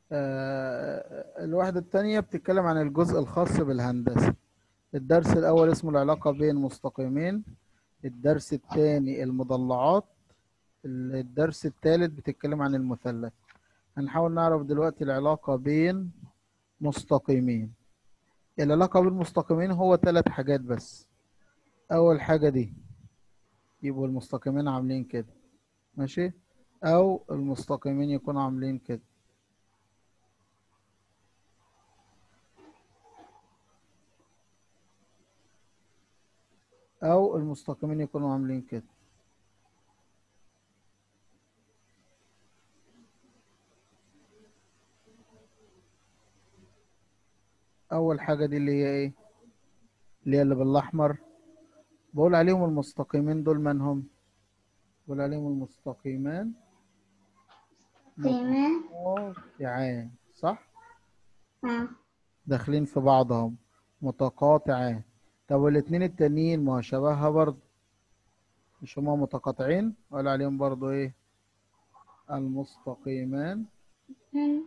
آه، الوحدة التانية بتتكلم عن الجزء الخاص بالهندسة الدرس الأول اسمه العلاقة بين مستقيمين الدرس الثاني المضلعات الدرس الثالث بتتكلم عن المثلث هنحاول نعرف دلوقتي العلاقة بين مستقيمين العلاقة بين مستقيمين هو ثلاث حاجات بس أول حاجة دي يبقوا المستقيمين عاملين كده ماشي أو المستقيمين يكونوا عاملين كده أو المستقيمين يكونوا عاملين كده أول حاجة دي اللي هي إيه؟ اللي هي اللي بالأحمر بقول عليهم المستقيمين دول من هم؟ بقول عليهم المستقيمان تمام متقاطعان صح؟ اه داخلين في بعضهم متقاطعان طب والاتنين التانيين ما هو شبهها برضه مش هما متقاطعين ولا عليهم برضه ايه المستقيمان مم.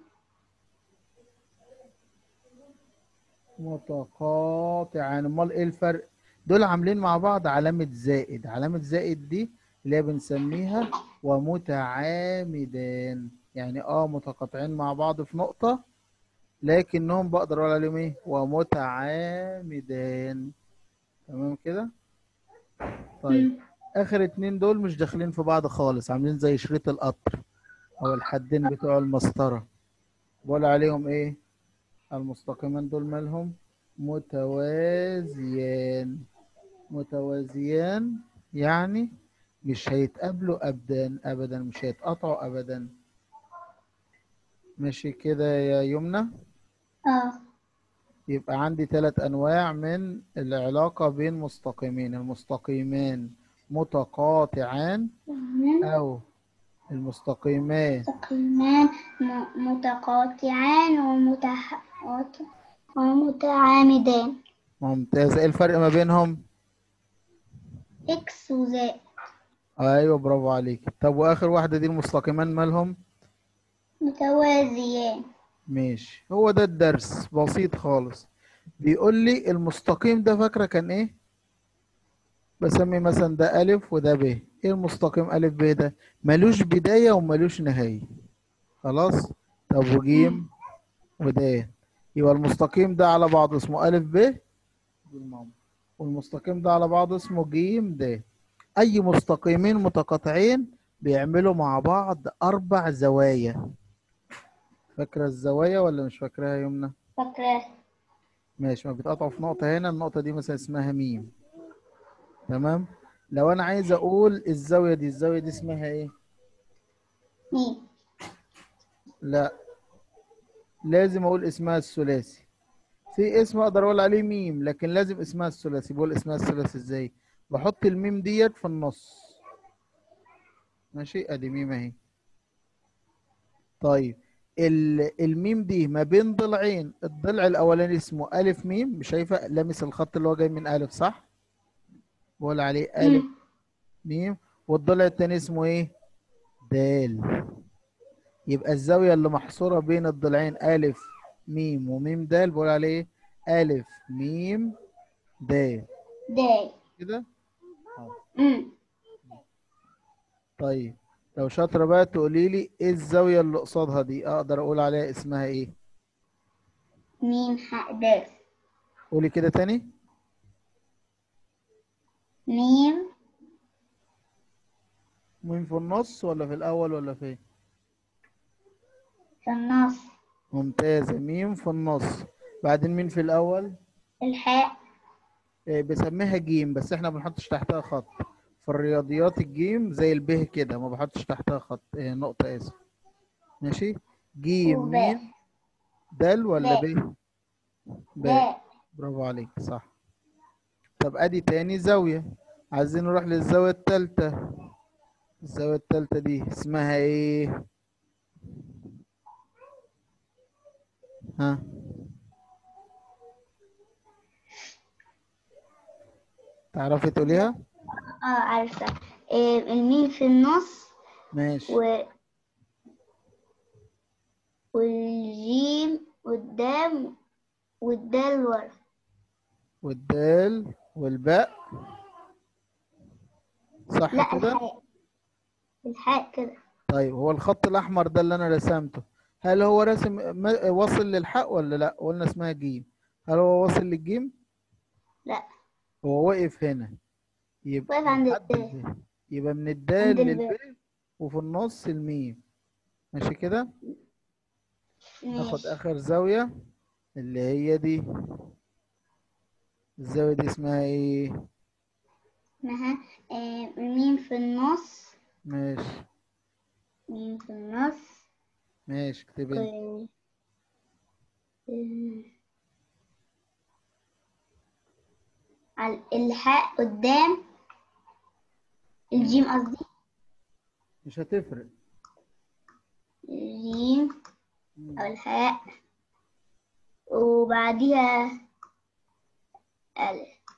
متقاطعان امال ايه الفرق دول عاملين مع بعض علامة زائد علامة زائد دي اللي هي بنسميها ومتعامدان يعني اه متقاطعين مع بعض في نقطة لكنهم بقدر اقول عليهم ايه ومتعامدان تمام كده طيب اخر اتنين دول مش داخلين في بعض خالص عاملين زي شريط القطر او الحدين بتوع المسطرة بقول عليهم ايه المستقيمان دول مالهم متوازيان متوازيان يعني مش هيتقابلوا ابدا ابدا مش هيتقطعوا ابدا ماشي كده يا يمنى اه يبقى عندي ثلاث انواع من العلاقة بين مستقيمين المستقيمان متقاطعان تمام او المستقيمان مستقيمان م- متقاطعان ومتح... وت- ومتعامدان ممتاز ايه الفرق ما بينهم اكس وزائد ايوه برافو عليك طب واخر واحدة دي المستقيمان مالهم متوازيان ماشي هو ده الدرس بسيط خالص بيقول لي المستقيم ده فاكرة كان ايه بسمي مثلا ده ألف وده ب ايه المستقيم ألف ب ده ملوش بداية وملوش نهاية خلاص طب وجيم وده يبقى المستقيم ده على بعضه اسمه ألف ب بالماما. والمستقيم ده على بعضه اسمه جيم د أي مستقيمين متقاطعين بيعملوا مع بعض أربع زوايا فاكرة الزوايا ولا مش فاكراها يا يمنى؟ فاكرة ماشي ما بيتقطعوا في نقطة هنا النقطة دي مثلا اسمها ميم تمام لو أنا عايز أقول الزاوية دي الزاوية دي اسمها إيه؟ مين لا لازم أقول اسمها الثلاثي في اسم أقدر أقول عليه ميم لكن لازم اسمها الثلاثي بقول اسمها الثلاثي إزاي؟ بحط الميم ديت في النص ماشي أدي ميم أهي طيب ال- الميم دي ما بين ضلعين الضلع الاولاني اسمه الف ميم شايفه لامس الخط اللي هو جاي من الف صح بقول عليه الف مم. ميم والضلع التاني اسمه ايه دال يبقى الزاويه اللي محصوره بين الضلعين الف ميم وميم دال بقول عليه ايه الف ميم دال داي كده مم. طيب لو شاطره بقى تقولي لي ايه الزاويه اللي قصادها دي اقدر اقول عليها اسمها ايه ميم حق دال قولي كده تاني ميم مين في النص ولا في الأول ولا فين؟ في النص ممتازة ميم في النص بعدين مين في الأول؟ الحاء إيه بسميها جيم بس احنا ما بنحطش تحتها خط في الرياضيات الجيم زي الب كده ما بحطش تحتها خط إيه نقطة آسف ماشي جيم وباء. ميم دال ولا باء. ب؟ دال برافو عليك صح طب ادي تاني زاوية عايزين نروح للزاوية التالتة الزاوية التالتة دي اسمها ايه؟ ها تعرفي تقوليها؟ اه عارفة إيه الميم في النص ماشي و والجيم قدام والدال ورا والدال والباء صح لا كده الحاء الحاء كده طيب هو الخط الأحمر ده اللي أنا رسمته هل هو رسم م- واصل للحاء ولا لا قلنا اسمها جيم هل هو واصل للجيم لا هو واقف هنا يبقى واقف عند لحد الدال. الب. يبقى من الدال عند للب الباء. وفي النص الميم ماشي كده ناخد ماشي آخر زاوية اللي هي دي الزاوية دي اسمها ايه اسمها آه، ميم في النص ماشي ميم في النص ماشي اكتب انت آه، آه، على الحاء قدام الجيم قصدي مش هتفرق الجيم أو الحاء وبعديها ألف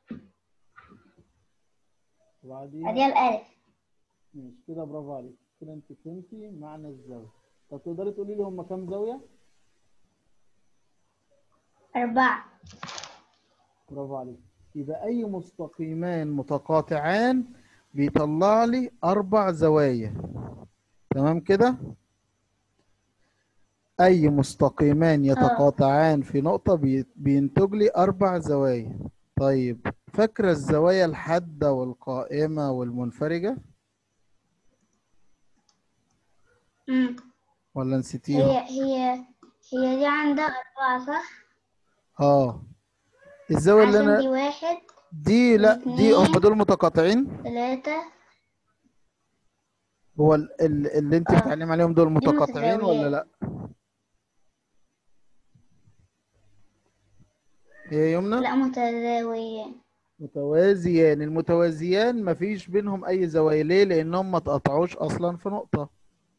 وبعدين بعديها الألف ماشي كده برافو عليك كده انت فهمتي معنى الزاوية طب تقدري تقولي لي هما كام زاوية أربعة برافو عليك يبقى أي مستقيمان متقاطعان بيطلع لي أربع زوايا تمام كده أي مستقيمان يتقاطعان في نقطة بي- بينتج لي أربع زوايا طيب فاكرة الزوايا الحادة والقائمة والمنفرجة مم. ولا نسيتيهم؟ هي هي هي دي عندها أربعة صح؟ اه الزاوية اللي عشان أنا دي واحد دي لا دي هم اتنين. دول متقاطعين ثلاثة هو ال- ال- اللي انت آه. بتعلم عليهم دول متقاطعين ولا متساويات. لا ايه يا يمنى لا متساويين متوازيان المتوازيان مفيش بينهم اي زوايا ليه لانهم ما تقطعوش اصلا في نقطة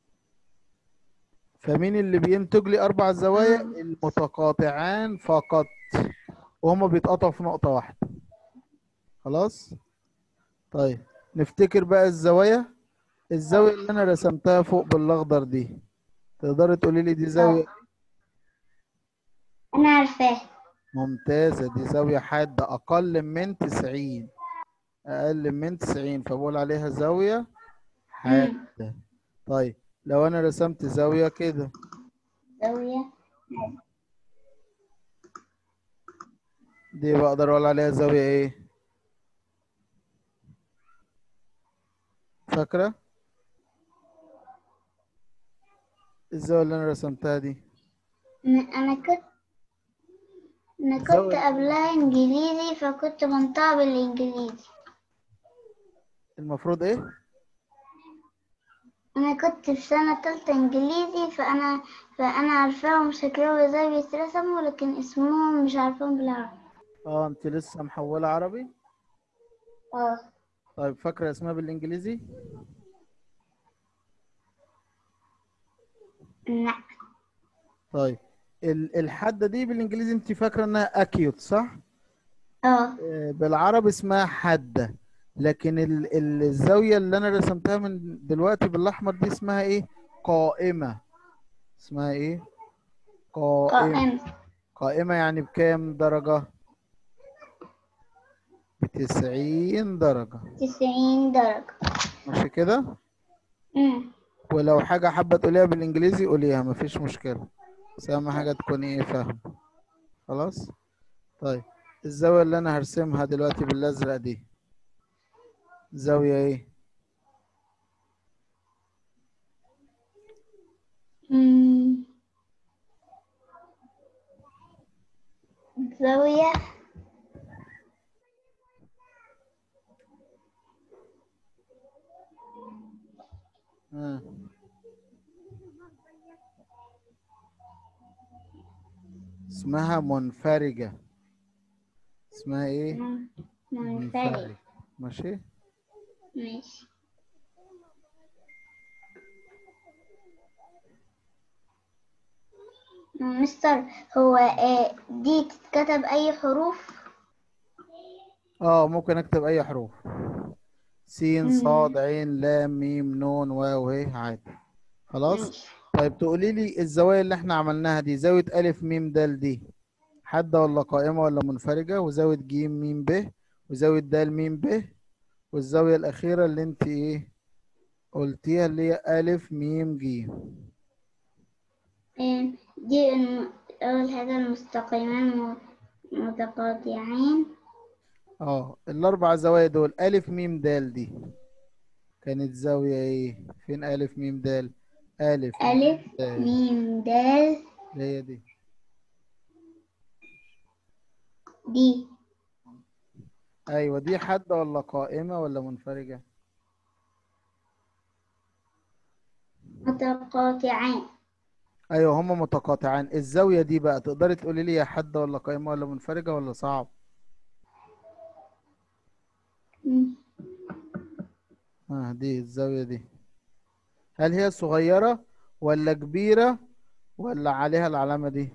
فمين اللي بينتج لي اربع زوايا مم. المتقاطعان فقط وهما بيتقطعوا في نقطة واحدة خلاص طيب نفتكر بقى الزوايا الزاوية اللي انا رسمتها فوق بالاخضر دي تقدري تقولي لي دي زاوية أنا عارفاه ممتازة دي زاوية حادة أقل من تسعين أقل من تسعين فبقول عليها زاوية حادة طيب لو أنا رسمت زاوية كده زاوية دي بقدر أقول عليها زاوية إيه؟ فاكرة؟ الزاوية اللي أنا رسمتها دي أنا أنا كنت أنا كنت زاوية. قبلها إنجليزي فكنت بنطق بالإنجليزي المفروض إيه؟ أنا كنت في سنة تالتة إنجليزي فأنا فأنا عارفاهم شكلهم إزاي بيترسموا لكن اسمهم مش عارفاهم بالعربي اه انت لسه محولة عربي اه طيب فاكرة اسمها بالانجليزي لا طيب ال- الحادة دي بالانجليزي انت فاكرة انها اكيوت صح اه آه، بالعربي اسمها حادة لكن ال- ال- الزاوية اللي انا رسمتها من دلوقتي بالاحمر دي اسمها ايه قائمة اسمها ايه قائمة قائم قائمة يعني بكام درجة بتسعين درجة تسعين درجة ماشي كده أمم. ولو حاجة حابة تقوليها بالإنجليزي قوليها مفيش مشكلة بس أهم حاجة تكوني إيه فاهمة خلاص طيب الزاوية اللي أنا هرسمها دلوقتي بالأزرق دي زاوية إيه أمم. زاوية آه. اسمها منفرجة اسمها إيه مم. منفرد ماشي ماشي مستر هو آه، دي تتكتب أي حروف اه ممكن اكتب اي حروف سين مم. صاد عين لام ميم نون واو هي عادي خلاص ماشي طيب تقولي لي الزوايا اللي احنا عملناها دي زاوية ألف ميم دال دي حادة ولا قائمة ولا منفرجة وزاوية جيم ميم ب وزاوية دال ميم ب والزاوية الأخيرة اللي انت ايه قلتيها اللي هي ألف ميم جيم آه، دي الم- أول حاجة المستقيمان م- متقاطعين اه الأربع زوايا دول ألف ميم دال دي كانت زاوية ايه فين ألف ميم دال ألف ألف دال ميم دال اللي هي دي دي أيوة دي حادة ولا قائمة ولا منفرجة متقاطعين ايوه هما متقاطعان الزاويه دي بقى تقدري تقولي لي هي حاده ولا قائمه ولا منفرجه ولا صعب مم. اه دي الزاويه دي هل هي صغيره ولا كبيره ولا عليها العلامه دي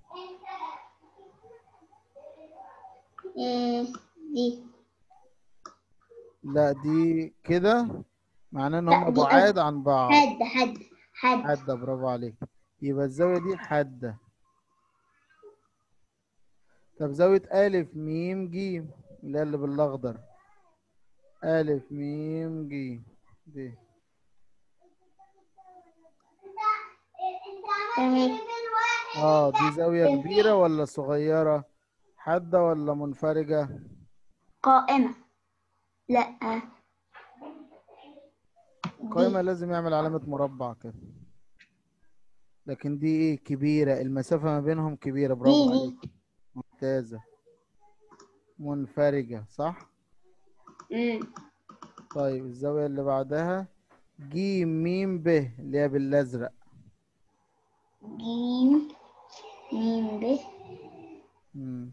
آه، دي لا دي كده معناه ان لا، هما دي بعاد عن بعض حد حد حد حاده برافو عليك يبقى الزاويه دي حاده طب زاويه الف ميم جيم اللي هي اللي بالاخضر الف ميم جيم دي أهي اه دي زاوية كبيرة ولا صغيرة حادة ولا منفرجة قائمة لا قائمة لازم يعمل علامة مربع كده لكن دي ايه كبيرة المسافة ما بينهم كبيرة برافو دي دي عليك ممتازة منفرجة صح مم. طيب الزاوية اللي بعدها جيم ميم ب اللي هي بالازرق جيم ميم ب مم.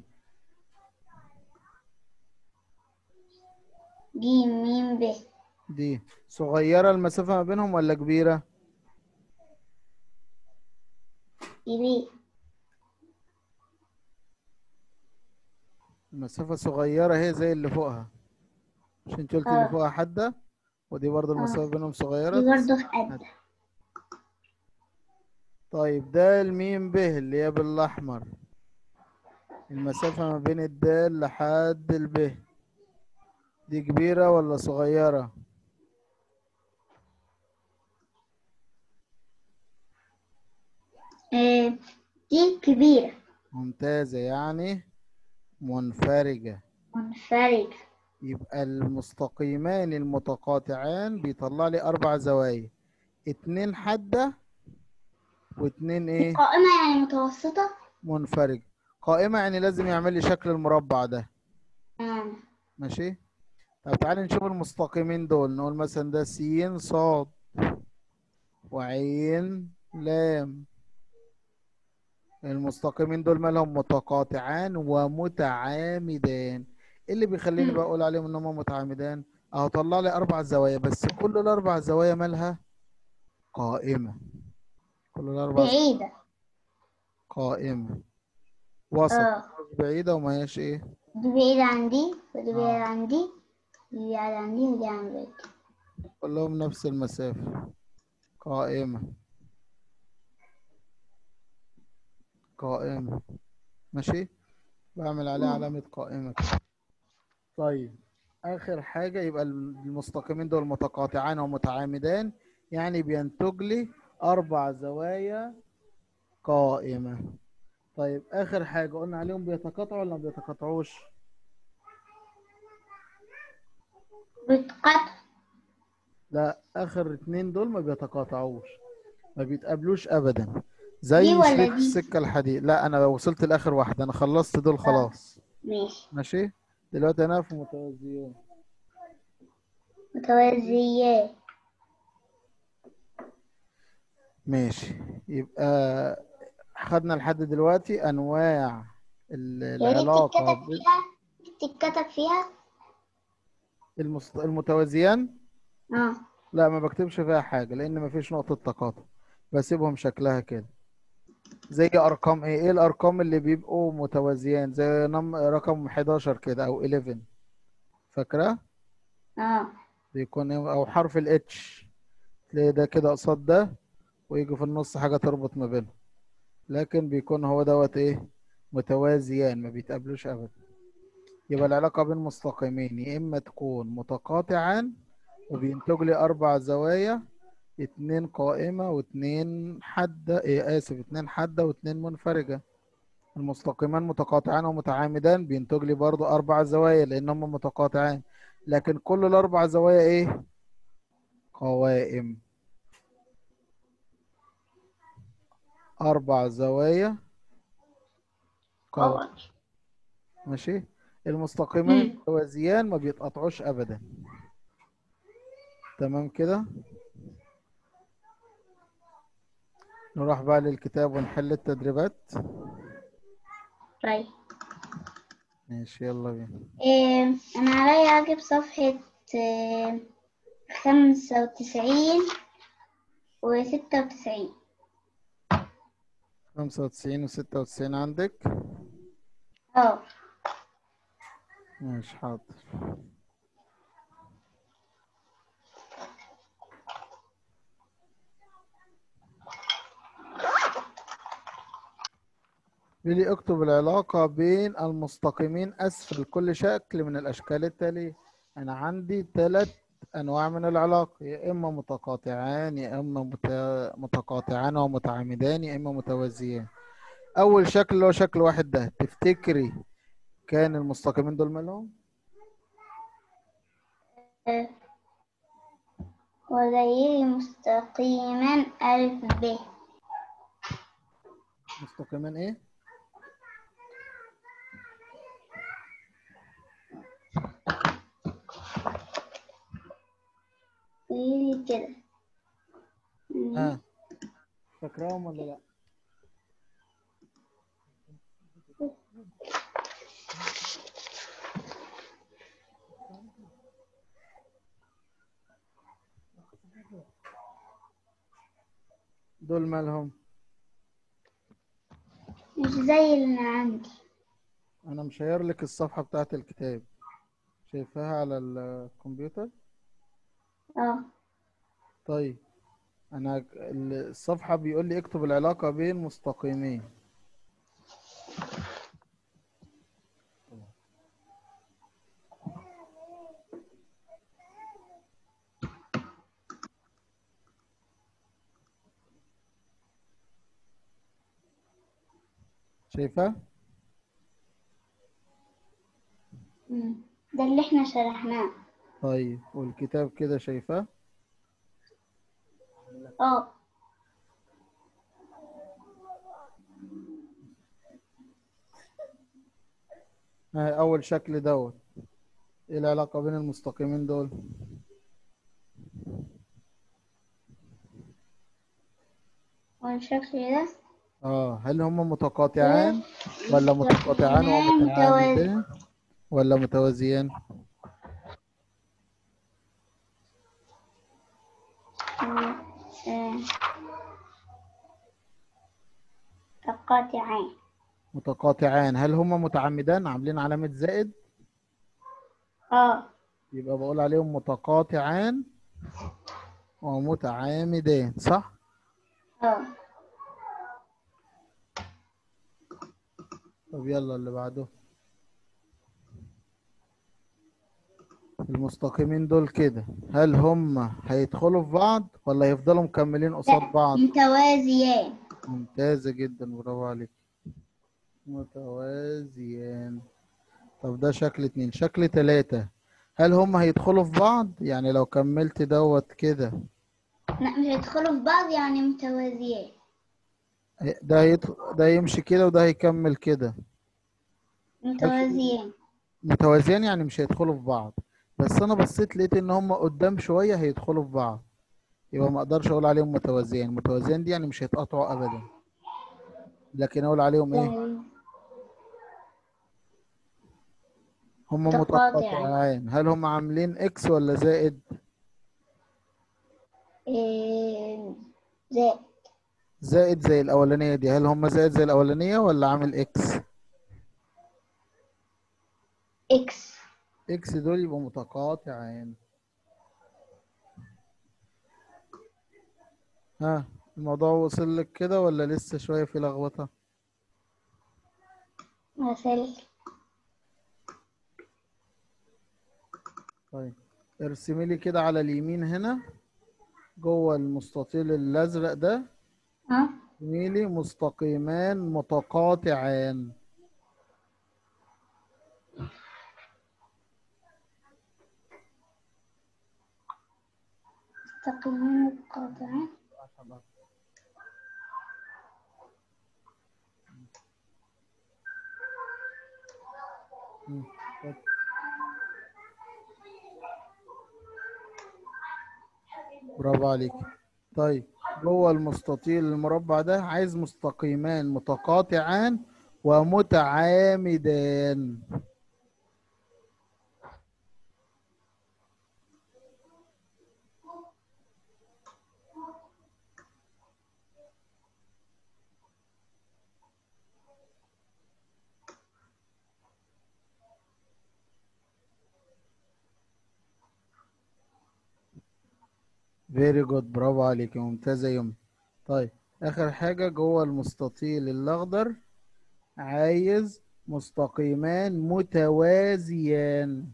جيم ميم ب دي صغيرة المسافة ما بينهم ولا كبيرة كبير المسافة صغيرة هي زي اللي فوقها مش انت قلت اللي اه فوقها حادة ودي برضو المسافة بينهم دي صغيرة برضه حد طيب ده الميم ب اللي هي بالأحمر المسافة ما بين الدال لحد الب دي كبيرة ولا صغيرة آه، دي كبيرة ممتازة يعني منفرجة منفرد يبقى المستقيمان المتقاطعان بيطلع لي أربع زوايا اتنين حادة واتنين ايه قائمة يعني متوسطة منفرجة قائمة يعني لازم يعمل لي شكل المربع ده آه. ماشي طب تعالى نشوف المستقيمين دول نقول مثلا ده س صاد وعين لام المستقيمين دول مالهم متقاطعان ومتعامدان ايه اللي بيخليني مم. بقول عليهم ان هم متعامدان اهو طلع لي اربع زوايا بس كل الاربع زوايا مالها قائمة كل الاربع زوايا بعيدة قائمة وسط اه مش بعيدة وما هياش ايه دي بعيدة عن دي ودي بعيدة اه عن دي دي بعيدة عن دي ودي عن دي كلهم نفس المسافة قائمة قائمة ماشي بعمل عليه مم. علامة قائمة كده. طيب آخر حاجة يبقى المستقيمين دول متقاطعان ومتعامدان يعني بينتج لي أربع زوايا قائمة طيب آخر حاجة قلنا عليهم بيتقاطعوا ولا ما بيتقاطعوش بتقطع لا آخر اتنين دول ما بيتقاطعوش ما بيتقابلوش أبدا دي زي ولا شريك دي السكة الحديد لا أنا وصلت لآخر واحدة أنا خلصت دول اه خلاص ماشي ماشي دلوقتي أنا في متوازيين متوازيات ماشي يبقى خدنا لحد دلوقتي أنواع ال- هي دي العلاقة بتتكتب بين فيها دي بتتكتب فيها المست... المتوازيان اه لا ما بكتبش فيها حاجة لأن ما فيش نقطة تقاطع بسيبهم شكلها كده زي أرقام إيه إيه الأرقام اللي بيبقوا متوازيان زي نم... رقم 11 كده أو 11 فاكرة اه بيكون إيه؟ أو حرف ال H تلاقي ده كده قصاد ده ويجي في النص حاجة تربط ما بينهم لكن بيكون هو دوت ايه متوازيان ما بيتقابلوش ابدا يبقى العلاقة بين مستقيمين يا اما تكون متقاطعان وبينتج لي اربع زوايا اتنين قائمة واتنين حادة ايه اسف اتنين حادة واتنين منفرجة المستقيمان متقاطعان ومتعامدان بينتج لي برضو اربع زوايا لان هم متقاطعان لكن كل الاربع زوايا ايه قوائم اربع زوايا قوائم قوائم ماشي المستقيمان مم. المتوازيان ما بيتقطعوش ابدا تمام كده نروح بقى للكتاب ونحل التدريبات طيب ماشي يلا بينا إيه أنا عليا أجيب صفحة إيه خمسة وتسعين وستة وتسعين خمسة وتسعين وستة وتسعين عندك اه ماشي حاضر بيلي اكتب العلاقة بين المستقيمين أسفل كل شكل من الأشكال التالية أنا عندي ثلاث أنواع من العلاقة يا إما متقاطعان يا إما مت- متقاطعان ومتعامدان يا إما متوازيان أول شكل اللي هو شكل واحد ده تفتكري كان المستقيمين دول مالهم؟ إيه. وزي مستقيما ألف ب مستقيمين إيه؟ قوليلي كده مم. ها فاكراهم ولا لأ؟ دول مالهم؟ مش زي اللي عندي أنا مشير لك الصفحة بتاعت الكتاب شايفاها على الكمبيوتر؟ اه طيب أنا ج- ال- الصفحة بيقول لي اكتب العلاقة بين مستقيمين شايفاه؟ مم. ده اللي احنا شرحناه طيب والكتاب كده شايفاه؟ اه ها أول شكل دوت إيه العلاقة بين المستقيمين دول؟ والشكل ده اه هل هم متقاطعان ولا متقاطعان متوازي ومتعامدان ولا متوازيان؟ متقاطعين متقاطعان هل هم متعمدان عاملين علامة زائد؟ اه يبقى بقول عليهم متقاطعان ومتعامدان صح؟ اه طب يلا اللي بعده المستقيمين دول كده هل هم هيدخلوا في بعض ولا هيفضلوا مكملين قصاد بعض؟ متوازيان ممتازة جدا برافو عليك متوازيان طب ده شكل اتنين شكل تلاتة هل هم هيدخلوا في بعض؟ يعني لو كملت دوت كده لا مش هيدخلوا في بعض يعني متوازيان ده هيدخل ده يمشي كده وده هيكمل كده متوازيان متوازيان يعني مش هيدخلوا في بعض بس انا بصيت لقيت ان هم قدام شوية هيدخلوا في بعض يبقى ما اقدرش اقول عليهم متوازيان متوازيان دي يعني مش هيتقطعوا ابدا لكن اقول عليهم ايه هم متقاطعان. متقاطعان هل هم عاملين اكس ولا زائد إيه، زائد زائد زي الاولانية دي هل هم زائد زي الاولانية ولا عامل اكس اكس اكس دول يبقوا متقاطعان ها الموضوع وصل لك كده ولا لسه شوية في لخبطة مثل طيب ارسمي لي كده على اليمين هنا جوه المستطيل الأزرق ده ها ارسمي لي مستقيمان متقاطعان مستقيمين متقاطعين مم. طيب. برافو عليك طيب جوه المستطيل المربع ده عايز مستقيمان متقاطعان ومتعامدان فيري جود برافو عليك ممتازة يا يوم طيب آخر حاجة جوه المستطيل الأخضر عايز مستقيمان متوازيان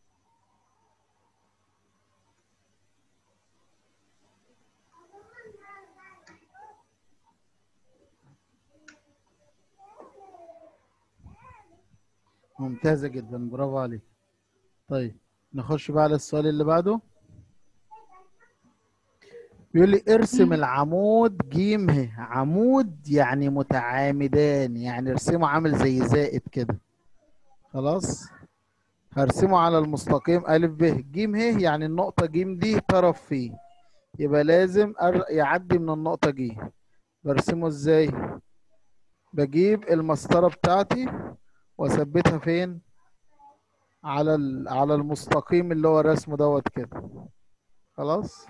ممتازة جدا برافو عليك طيب نخش بقى على السؤال اللي بعده بيقول لي ارسم العمود جيم ه عمود يعني متعامدان يعني ارسمه عامل زي زائد كده خلاص هرسمه على المستقيم ألف ب جيم ه يعني النقطة جيم دي طرف فيه يبقى لازم أر- يعدي من النقطة ج برسمه ازاي بجيب المسطرة بتاعتي واثبتها فين على ال- على المستقيم اللي هو رسمه دوت كده خلاص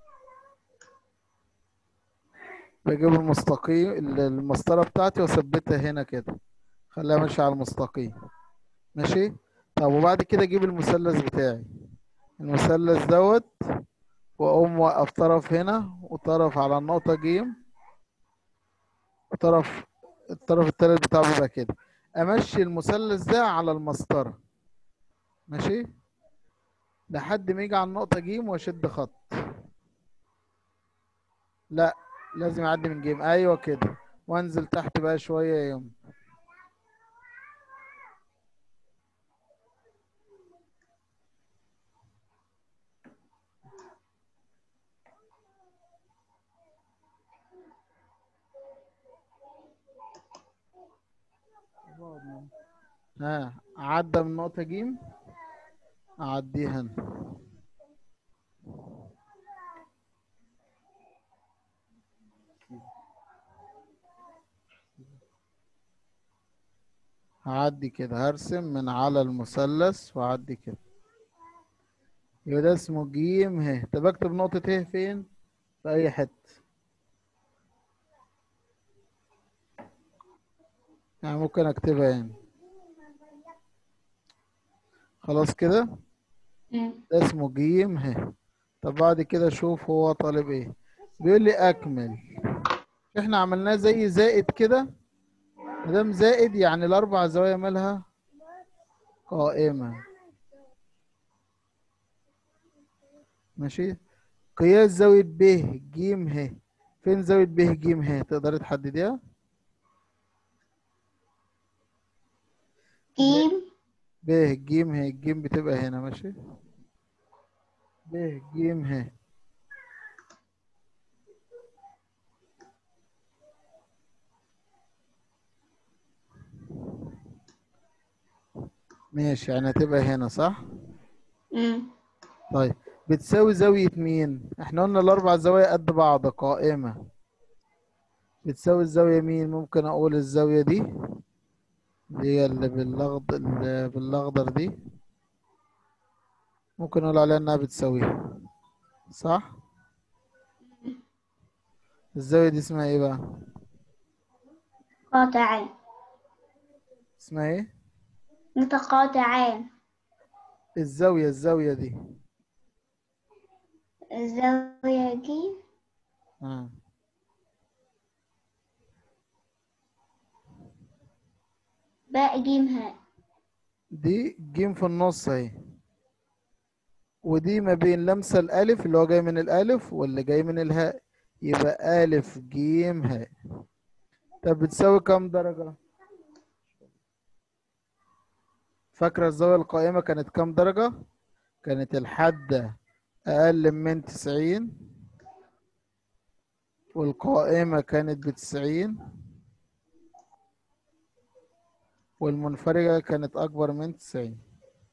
بجيب المستقيم ال- المسطرة بتاعتي واثبتها هنا كده خليها ماشية على المستقيم ماشي طب وبعد كده اجيب المثلث بتاعي المثلث دوت واقوم واقف طرف هنا وطرف على النقطة جيم وطرف الطرف التالت بتاعه بيبقى كده امشي المثلث ده على المسطرة ماشي لحد ما يجي على النقطة جيم واشد خط لا لازم يعدي من جيم ايوه كده وانزل تحت بقى شوية يا يوم ها عدى من نقطة جيم أعديها أنا هعدي كده هرسم من على المثلث وأعدي كده يبقى ده اسمه جيم ه طب أكتب نقطة ه فين؟ في أي حتة يعني ممكن أكتبها هنا خلاص كده؟ مم. ده اسمه جيم ه طب بعد كده شوف هو طالب ايه بيقول لي اكمل احنا عملناه زي زائد كده مادام زائد يعني الاربع زوايا مالها قائمة ماشي قياس زاوية ب ج ه فين زاوية ب ج ه تقدري تحدديها جيم ب ج ه الجيم بتبقى هنا ماشي ب ج ه ماشي يعني هتبقى هنا صح مم. طيب بتساوي زاوية مين احنا قلنا الاربع زوايا قد بعض قائمة بتساوي الزاوية مين ممكن اقول الزاوية دي اللي هي اللي بالاخضر اللي بالاخضر دي ممكن اقول عليها انها بتساويها صح الزاوية دي اسمها ايه بقى قاطعين اسمها ايه متقاطعين الزاوية الزاوية دي الزاوية دي آه. باء جيم هاء دي جيم في النص اهي ودي ما بين لمسة الألف اللي هو جاي من الألف واللي جاي من الهاء يبقى ألف جيم هاء طب بتساوي كام درجة؟ فاكرة الزاوية القائمة كانت كام درجة؟ كانت الحادة أقل من تسعين والقائمة كانت بتسعين والمنفرجة كانت أكبر من تسعين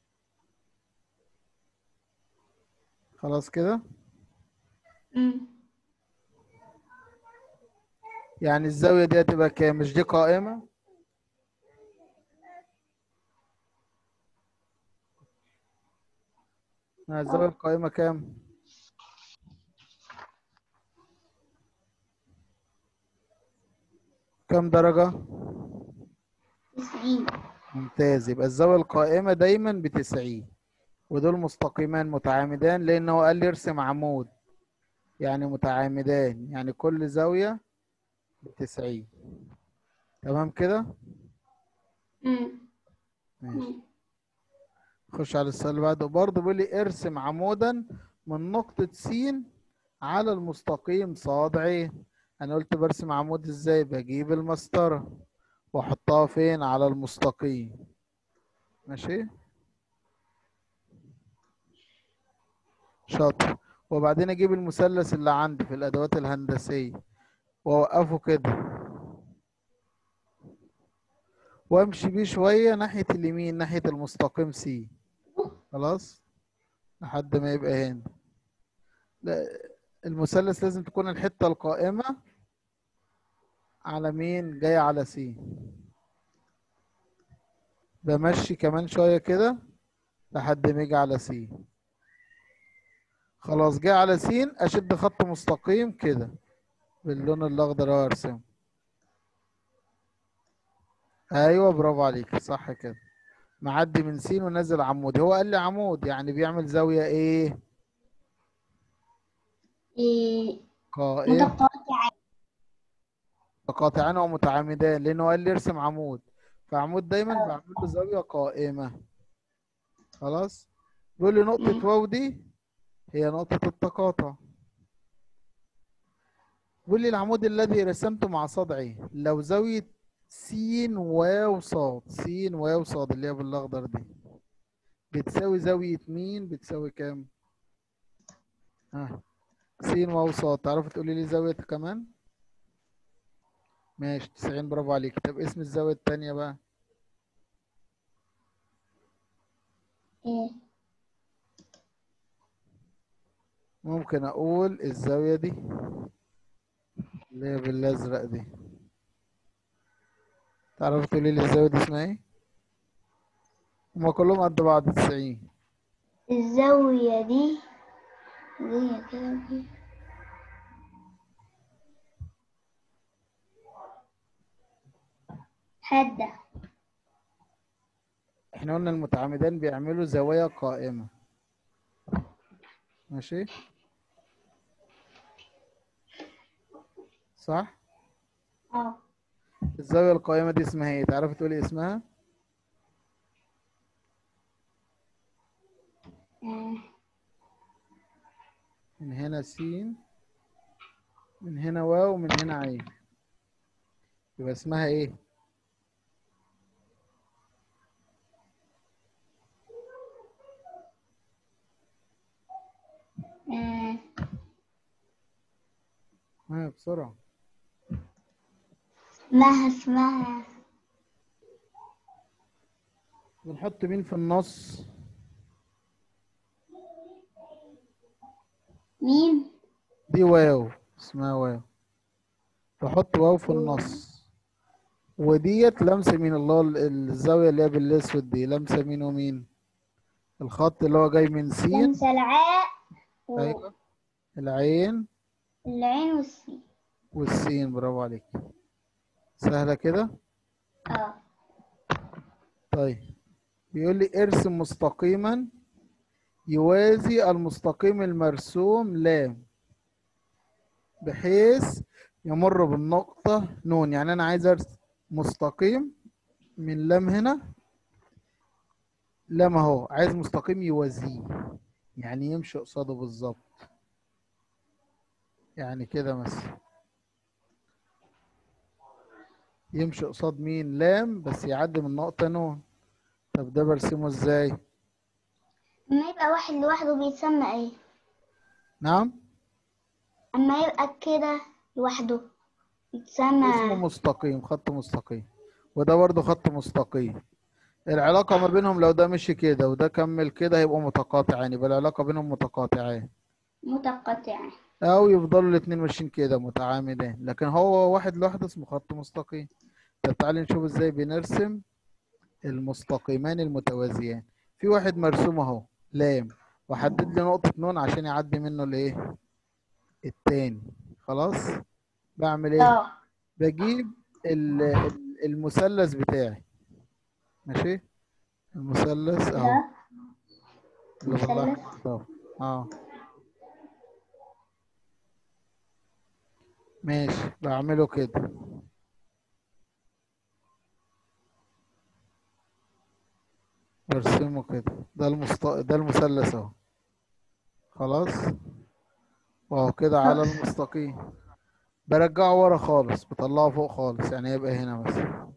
خلاص كده مم. يعني الزاوية دي هتبقى كام مش دي قائمة آه، الزاوية القائمة كام كام درجة تسعين ممتاز يبقى الزاوية القائمة دايما بتسعين ودول مستقيمان متعامدان لأنه قال لي ارسم عمود يعني متعامدان يعني كل زاوية بتسعين تمام كده مم. ماشي مم. خش على السؤال اللي بعده برضه بيقول لي ارسم عمودا من نقطة س على المستقيم صاد ع أنا قلت برسم عمود ازاي بجيب المسطرة واحطها فين على المستقيم ماشي شاطر وبعدين اجيب المثلث اللي عندي في الادوات الهندسية واوقفه كده وامشي بيه شوية ناحية اليمين ناحية المستقيم سي خلاص لحد ما يبقى هنا لا المثلث لازم تكون الحتة القائمة على مين جاية على سي بمشي كمان شوية كده لحد ما يجي على سي خلاص جه على س اشد خط مستقيم كده باللون الاخضر اهو ارسمه ايوه برافو عليك صح كده معدي من س ونازل عمود هو قال لي عمود يعني بيعمل زاوية ايه إيه قائم متقاطعة قاطعان ومتعامدان لانه قال لي ارسم عمود فعمود دايما بعمل له زاوية قائمة خلاص بيقول لي نقطة مم. واو دي هي نقطة التقاطع بيقول لي العمود الذي رسمته مع صدعي لو زاوية س واو صاد س واو صاد اللي هي بالاخضر دي بتساوي زاوية مين بتساوي كام ها س واو صاد تعرفي تقولي لي زاوية كمان ماشي 90 برافو عليك طب اسم الزاوية التانية بقى إيه ممكن اقول الزاوية دي اللي هي بالازرق دي تعرفي تقولي لي الزاوية دي اسمها ايه هما كلهم قد بعض 90 الزاوية دي زاوية كده ودي. حادة احنا قلنا المتعامدان بيعملوا زوايا قائمة ماشي صح اه الزاوية القائمة دي اسمها ايه تعرفي تقولي اسمها آه، من هنا س من هنا واو ومن هنا عين يبقى اسمها ايه آه، ها بسرعة اسمها اسمها بنحط مين في النص مين دي واو اسمها واو بحط واو في النص وديت لمسة مين اللي هو ال- الزاوية اللي هي بالاسود دي لمسة مين ومين الخط اللي هو جاي من سين لمسة العاء ايوه العين والعين والسين والسين برافو عليك سهلة كده اه طيب بيقول لي ارسم مستقيما يوازي المستقيم المرسوم لام بحيث يمر بالنقطة نون يعني أنا عايز أرسم مستقيم من لام هنا لام اهو عايز مستقيم يوازيه يعني يمشي قصاده بالظبط يعني كده مثلا يمشي قصاد مين لام بس يعدي من نقطة نون طب ده برسمه ازاي اما يبقى واحد لوحده بيتسمى ايه نعم اما يبقى كده لوحده اسمه يتسمى مستقيم خط مستقيم وده برضه خط مستقيم العلاقة ما بينهم لو ده مشي كده وده كمل كده هيبقوا متقاطعين يبقى العلاقة بينهم متقاطعين متقطع أو يفضلوا الاتنين ماشيين كده متعامدين لكن هو واحد لوحده اسمه خط مستقيم طب تعالى نشوف ازاي بنرسم المستقيمان المتوازيان في واحد مرسوم اهو لام وحدد لي نقطة نون عشان يعدي منه الايه التاني خلاص بعمل ايه اه بجيب ال- ال- المثلث بتاعي ماشي المثلث اهو ده اللي بالله مثلث. يحفظه. اه ماشي بعمله كده برسمه كده ده المست... ده المثلث اهو خلاص واهو كده على المستقيم برجعه ورا خالص بطلعه فوق خالص يعني يبقى هنا مثلا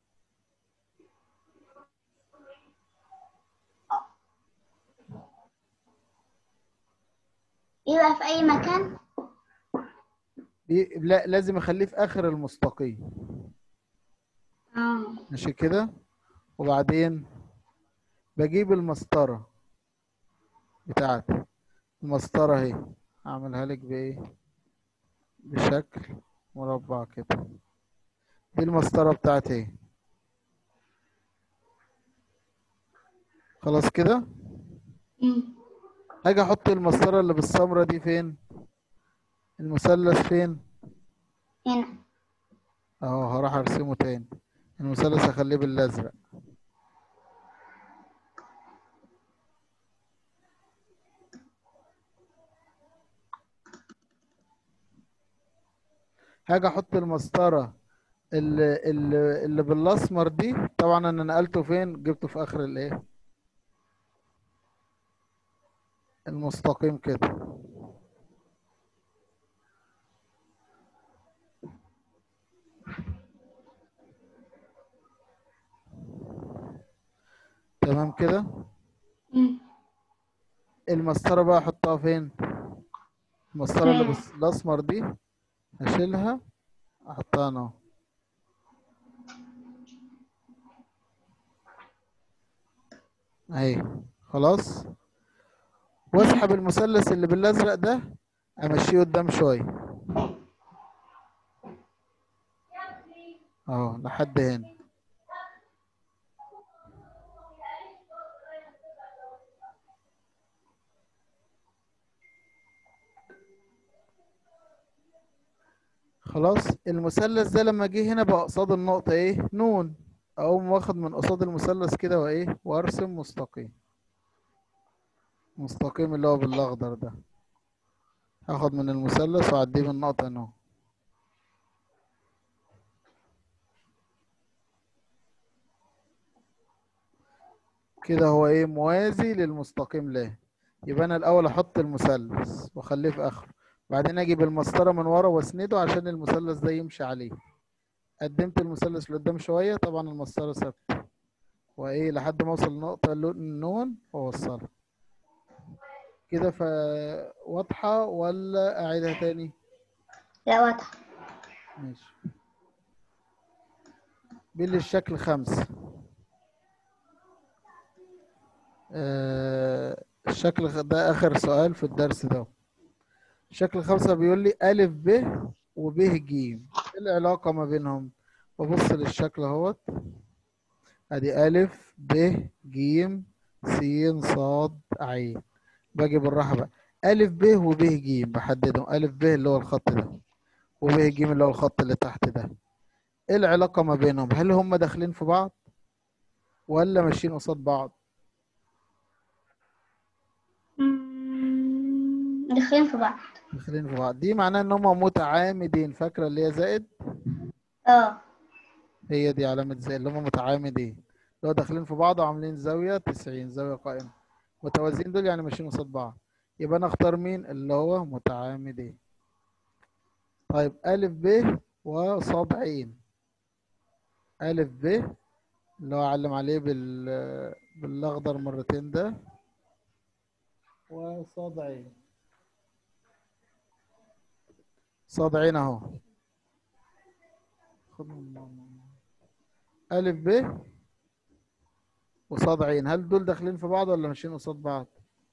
يبقى في اي مكان بي... لا لازم اخليه في اخر المستقيم اه ماشي كده وبعدين بجيب المسطرة بتاعتي المسطرة اهي اعملها لك بايه بشكل مربع كده دي المسطرة بتاعتي اهي خلاص كده مم. اجي احط المسطرة اللي بالسمرة دي فين المثلث فين هنا اهو هروح ارسمه تاني المثلث اخليه بالازرق هاجي احط المسطره اللي, اللي, اللي بالاسمر دي طبعا انا نقلته فين جبته في اخر الايه المستقيم كده تمام كده مم. المسطره بقى احطها فين المسطره اللي فين؟ بس- الاسمر دي هشيلها احطها هنا اهو. اهي خلاص واسحب المثلث اللي بالازرق ده امشيه قدام شويه اهو لحد هنا خلاص المثلث ده لما جه هنا بقى قصاد النقطة ايه نون اقوم واخد من قصاد المثلث كده وايه وارسم مستقيم مستقيم اللي هو بالاخضر ده هاخد من المثلث واعديه من نقطة نون كده هو ايه موازي للمستقيم له يبقى انا الاول احط المثلث واخليه في اخره بعدين اجيب المسطره من ورا واسنده عشان المثلث ده يمشي عليه قدمت المثلث لقدام شويه طبعا المسطره ثابته وايه لحد ما اوصل لنقطه اللو- النون واوصلها كده ف واضحه ولا اعيدها تاني لا واضح ماشي بيقول الشكل خمسة آه الشكل خ- ده آخر سؤال في الدرس ده الشكل خمسة بيقول لي ألف ب وب ج إيه العلاقة ما بينهم ببص للشكل اهوت أدي ألف ب ج س ص ع باجي بالراحة بقى ألف ب وب ج بحددهم ألف ب اللي هو الخط ده وب ج اللي هو الخط اللي تحت ده ايه العلاقة ما بينهم هل هم داخلين في بعض ولا ماشيين قصاد بعض مم. داخلين في بعض داخلين في بعض دي معناه ان هم متعامدين فاكرة اللي هي زائد اه هي دي علامة زي اللي هم متعامدين اللي هو داخلين في بعض وعاملين زاوية 90 زاوية قائمة متوازيين دول يعني ماشيين قصاد بعض يبقى انا اختار مين اللي هو متعامدين طيب ألف ب وصاد عين ألف ب اللي هو علم عليه بال بالأخضر مرتين ده وصاد عين صاد عين اهو خد من ماما. ألف ب وصاد عين هل دول داخلين في بعض ولا ماشيين قصاد بعض؟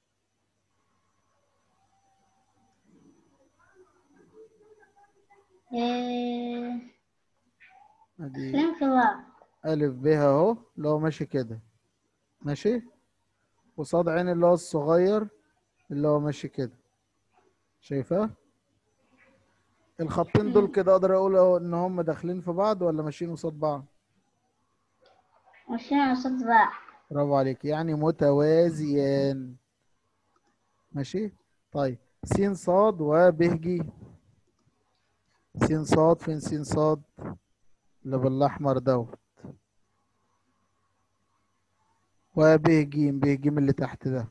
إيه، ادي داخلين في بعض ألف ب اهو اللي هو ماشي كده ماشي وصاد عين اللي هو الصغير اللي هو ماشي كده شايفاه؟ الخطين دول كده اقدر اقول أهو ان هم داخلين في بعض ولا ماشيين قصاد بعض؟ ماشيين قصاد بعض برافو عليك يعني متوازيان ماشي طيب س صاد وب ج س صاد فين س صاد اللي بالاحمر دوت وب ج ب ج اللي تحت ده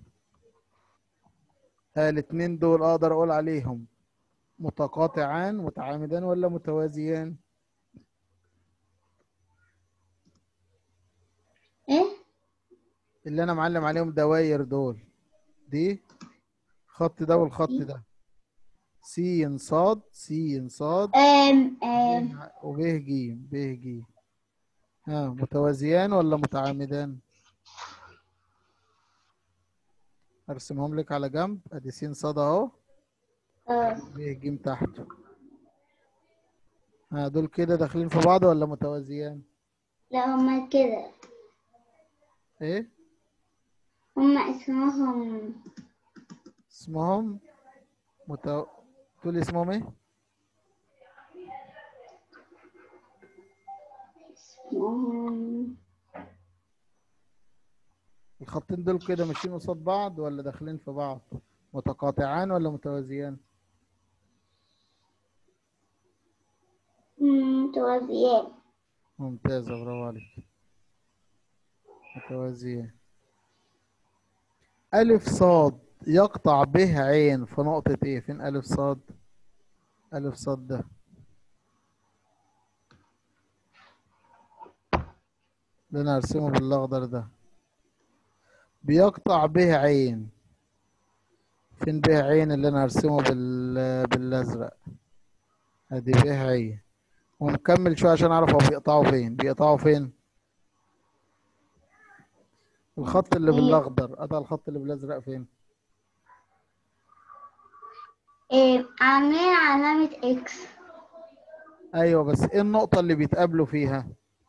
ها الاتنين دول اقدر اقول عليهم متقاطعان متعامدان ولا متوازيان ايه اللي انا معلم عليهم دواير دول دي خط ده والخط ده س صاد س صاد ام ام وب ج ب ج ها متوازيان ولا متعامدان ارسمهم لك على جنب ادي س صاد اهو اه ب ج تحته ها دول كده داخلين في بعض ولا متوازيان لا هما كده ايه هما اسمهم اسمهم متو... تقول اسمهم ايه اسمهم الخطين دول كده ماشيين قصاد بعض ولا داخلين في بعض متقاطعان ولا متوازيان متوازيين ممتازة برافو عليك متوازيان ألف صاد يقطع به عين في نقطة إيه؟ فين ألف صاد؟ ألف صاد ده اللي أنا هرسمه بالأخضر ده بيقطع به عين فين به عين اللي أنا هرسمه بال... بالأزرق أدي به عين ونكمل شوية عشان أعرف هو بيقطعوا فين بيقطعوا فين؟ الخط اللي بالأخضر قطع الخط اللي بالأزرق فين؟ إيه عاملين علامة اكس ايوه بس ايه النقطة اللي بيتقابلوا فيها؟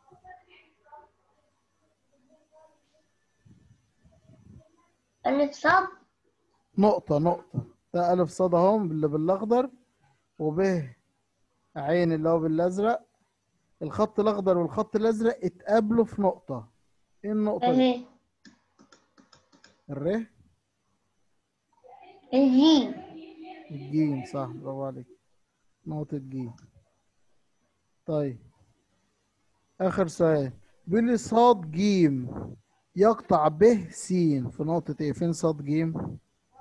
ألف صاد نقطة نقطة ده ألف صاد اهو اللي بالأخضر وب عين اللي هو بالأزرق الخط الأخضر والخط الأزرق اتقابلوا في نقطة ايه النقطة دي؟ اهي الر الجيم الجيم صح برافو عليك نقطة جيم طيب آخر سؤال بيقول لي صاد جيم يقطع به س في نقطة ايه؟ فين صاد جيم؟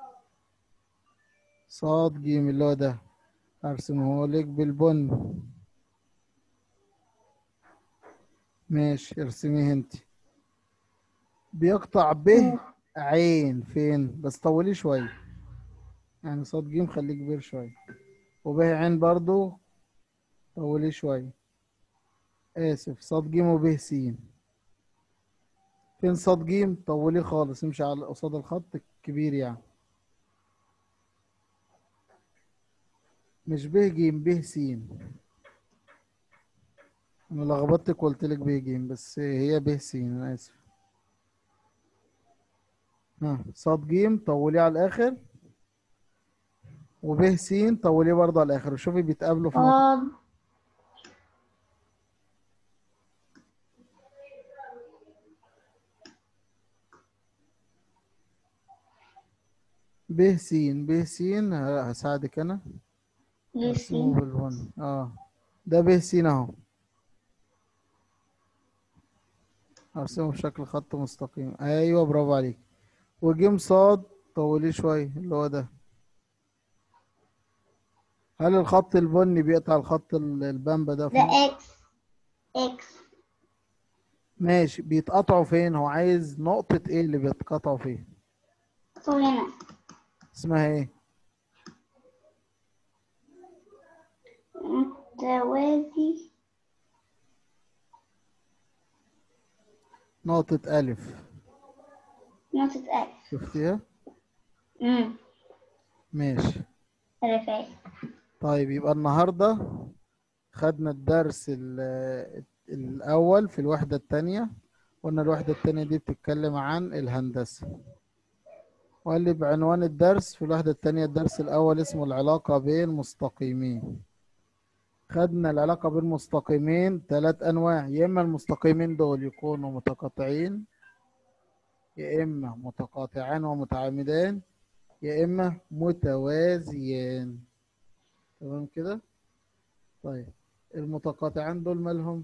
صاد جيم اللي هو ده هرسمه لك بالبن ماشي ارسميه انت بيقطع به عين فين؟ بس طوليه شوية يعني صاد جيم خليه كبير شوية وبه عين برضو طوليه شوية آسف صاد جيم وبه س فين صاد جيم طوليه خالص امشي على قصاد الخط الكبير يعني مش به جيم به س انا لخبطتك وقلت لك به جيم بس هي به س انا اسف ها صاد جيم طوليه على الاخر وب س طوليه برضه على الاخر وشوفي بيتقابلوا في نقطة صاد ب س ب س ه- هساعدك انا ارسمه جيسين بالون اه ده ب س اهو ارسمه بشكل خط مستقيم ايوه برافو عليك وجيم صاد طوليه شويه اللي هو ده هل الخط البني بيقطع الخط ال- البامبا ده في ده النص؟ اكس اكس ماشي بيتقطعوا فين هو عايز نقطة ايه اللي بيتقطعوا فيه هنا اسمها ايه متوازي نقطة ألف نقطة ألف شفتيها امم ماشي رفعت طيب يبقى النهاردة خدنا الدرس ال- الأول في الوحدة التانية قلنا الوحدة التانية دي بتتكلم عن الهندسة وقال لي بعنوان الدرس في الوحدة التانية الدرس الأول اسمه العلاقة بين مستقيمين خدنا العلاقة بين مستقيمين ثلاث أنواع يا إما المستقيمين دول يكونوا متقاطعين يا إما متقاطعان ومتعامدان يا إما متوازيان تمام كده طيب المتقاطعان دول مالهم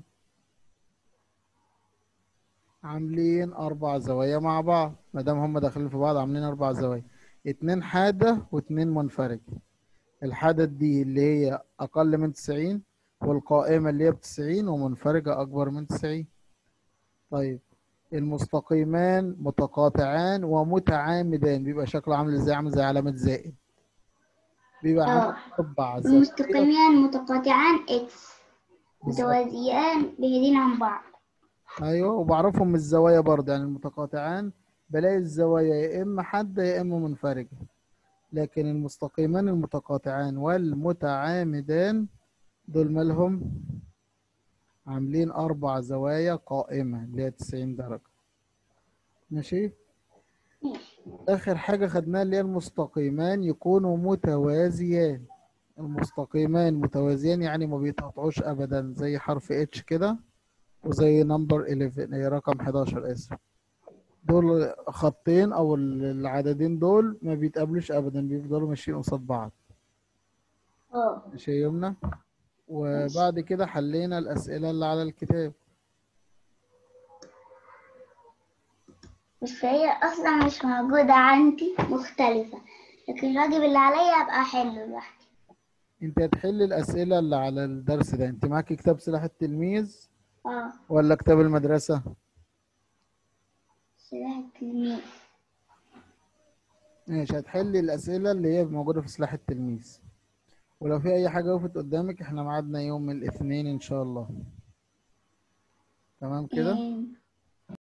عاملين أربع زوايا مع بعض ما دام هم داخلين في بعض عاملين أربع زوايا اتنين حادة واتنين منفرج الحادة دي اللي هي أقل من تسعين والقائمة اللي هي بتسعين ومنفرجة أكبر من تسعين طيب المستقيمان متقاطعان ومتعامدان بيبقى شكله عامل ازاي عامل زي علامة زائد بيبقى عامل اه أربع زوايا المستقيمان متقاطعان اكس متوازيان بعيدين عن بعض ايوه وبعرفهم من الزوايا برضه يعني المتقاطعان بلاقي الزوايا يا اما حادة يا اما منفرجة لكن المستقيمان المتقاطعان والمتعامدان دول مالهم عاملين اربع زوايا قائمة اللي هي 90 درجة ماشي اخر حاجة خدناها اللي هي المستقيمان يكونوا متوازيان المستقيمان متوازيان يعني ما بيتقطعوش ابدا زي حرف اتش كده وزي نمبر 11 هي رقم 11 اسف دول خطين او ال- العددين دول ما بيتقابلوش ابدا بيفضلوا ماشيين قصاد بعض اه ماشي يا يمنى وبعد كده حلينا الاسئله اللي على الكتاب بس هي اصلا مش موجودة عندي مختلفة لكن الواجب اللي عليا ابقى احله لوحدي انت هتحل الاسئله اللي على الدرس ده انت معاك كتاب سلاح التلميذ اه ولا كتاب المدرسه سلاح التلميذ ماشي هتحل الاسئله اللي هي موجوده في سلاح التلميذ ولو في اي حاجه وقفت قدامك احنا ميعادنا يوم الاثنين ان شاء الله تمام كده إيه،